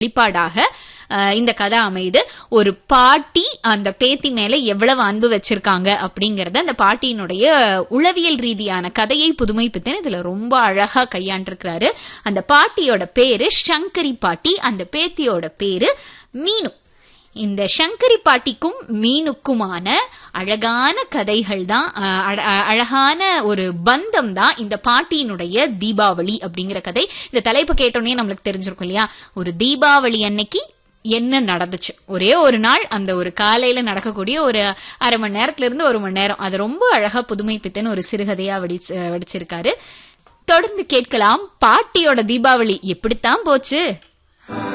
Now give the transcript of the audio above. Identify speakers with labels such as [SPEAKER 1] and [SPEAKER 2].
[SPEAKER 1] வெளிப்பாடாக அஹ், இந்த கதை அமையுது ஒரு பாட்டி அந்த பேத்தி மேல எவ்வளவு அன்பு வச்சிருக்காங்க அப்படிங்கறத அந்த பாட்டியினுடைய உளவியல் ரீதியான கதையை புதுமைப்பித்தன் இதுல ரொம்ப அழகா கையாண்டிருக்கிறாரு அந்த பாட்டியோட பேரு சங்கரி பாட்டி அந்த பேத்தியோட பேரு மீனு இந்த சங்கரி பாட்டிக்கும் மீனுக்குமான அழகான கதைகள் தான் அஹ், அழ- அஹ், அழகான ஒரு பந்தம் தான் இந்த பாட்டியினுடைய தீபாவளி அப்படிங்கிற கதை இந்த தலைப்பு கேட்டோன்னே நம்மளுக்கு தெரிஞ்சிருக்கும் இல்லையா ஒரு தீபாவளி அன்னைக்கு என்ன நடந்துச்சு ஒரே ஒரு நாள் அந்த ஒரு காலையில நடக்கக்கூடிய ஒரு அரை மணி நேரத்துல இருந்து ஒரு மணி நேரம் அது ரொம்ப அழகா புதுமை பித்தன் ஒரு சிறுகதையா வடிச்சு வடிச்சிருக்காரு தொடர்ந்து கேட்கலாம் பாட்டியோட தீபாவளி எப்படித்தான் போச்சு